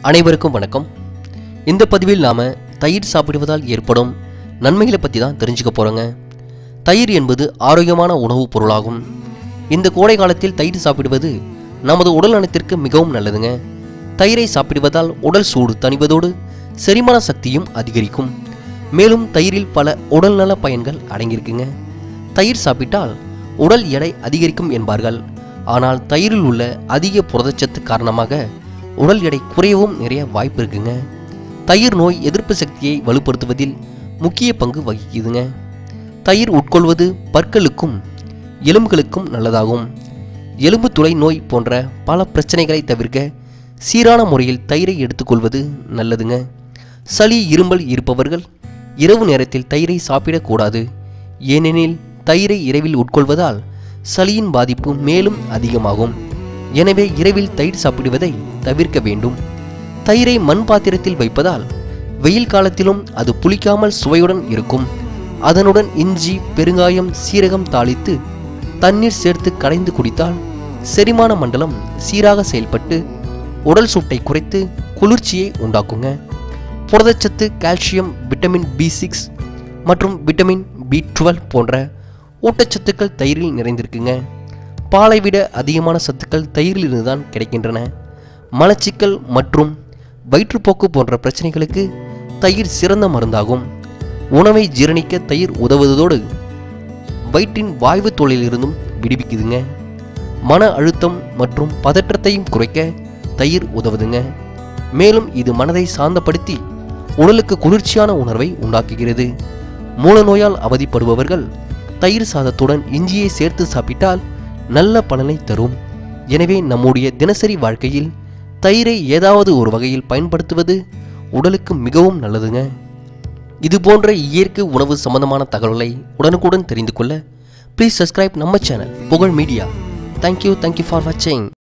அனைவருக்கும் வணக்கம் இந்த பதிவில் நாம் தயிர் சாப்பிடுவதால் ஏற்படும் நன்மைகளை பற்றி தான் தெரிஞ்சுக்க போகிறோங்க தயிர் என்பது ஆரோக்கியமான உணவுப் பொருளாகும் இந்த கோடை காலத்தில் தயிர் சாப்பிடுவது நமது உடல் நலத்திற்கு மிகவும் நல்லதுங்க தயிரை சாப்பிடுவதால் உடல் சூடு தணிவதோடு செரிமான சக்தியும் அதிகரிக்கும் மேலும் தயிரில் பல உடல்நல பயன்கள் அடங்கியிருக்குங்க தயிர் சாப்பிட்டால் உடல் எடை அதிகரிக்கும் என்பார்கள் ஆனால் தயிரில் உள்ள அதிக புரதச்சத்து காரணமாக உடல் எடை குறையவும் நிறைய வாய்ப்பு இருக்குங்க தயிர் நோய் எதிர்ப்பு சக்தியை வலுப்படுத்துவதில் முக்கிய பங்கு வகிக்குதுங்க தயிர் உட்கொள்வது பற்களுக்கும் எலும்புகளுக்கும் நல்லதாகும் எலும்பு துளை நோய் போன்ற பல பிரச்சனைகளை தவிர்க்க சீரான முறையில் தயிரை எடுத்துக்கொள்வது நல்லதுங்க சளி இருமல் இருப்பவர்கள் இரவு நேரத்தில் தயிரை சாப்பிடக்கூடாது ஏனெனில் தயிரை இரவில் உட்கொள்வதால் சளியின் பாதிப்பு மேலும் அதிகமாகும் எனவே இரவில் தயிர் சாப்பிடுவதை தவிர்க்க வேண்டும் தயிரை மண் பாத்திரத்தில் வைப்பதால் வெயில் காலத்திலும் அது புளிக்காமல் சுவையுடன் இருக்கும் அதனுடன் இஞ்சி பெருங்காயம் சீரகம் தாளித்து தண்ணீர் சேர்த்து கடைந்து குடித்தால் செரிமான மண்டலம் சீராக செயல்பட்டு உடல் சூட்டை குறைத்து குளிர்ச்சியை உண்டாக்குங்க புரதச்சத்து கால்சியம் விட்டமின் பி சிக்ஸ் மற்றும் விட்டமின் பி டுவெல் போன்ற ஊட்டச்சத்துக்கள் தயிரில் நிறைந்திருக்குங்க பாலை விட அதிகமான சத்துக்கள் தயிரில் இருந்து தான் கிடைக்கின்றன மலச்சிக்கல் மற்றும் வயிற்றுப்போக்கு போன்ற பிரச்சனைகளுக்கு தயிர் சிறந்த மருந்தாகும் உணவை ஜீரணிக்க தயிர் உதவுவதோடு வயிற்றின் வாய்வு தொழிலிருந்தும் விடுவிக்குதுங்க மன அழுத்தம் மற்றும் பதற்றத்தையும் குறைக்க தயிர் உதவுதுங்க மேலும் இது மனதை சாந்தப்படுத்தி உடலுக்கு குளிர்ச்சியான உணர்வை உண்டாக்குகிறது மூலநோயால் அவதிப்படுபவர்கள் தயிர் சாதத்துடன் இஞ்சியை சேர்த்து சாப்பிட்டால் நல்ல பலனை தரும் எனவே நம்முடைய தினசரி வாழ்க்கையில் தயிரை ஏதாவது ஒரு வகையில் பயன்படுத்துவது உடலுக்கு மிகவும் நல்லதுங்க இது போன்ற இயற்கை உணவு சம்பந்தமான தகவல்களை உடனுக்குடன் தெரிந்து கொள்ள ப்ளீஸ் சப்ஸ்கிரைப் நம்ம channel Pugazh media thank you thank you for வாட்சிங்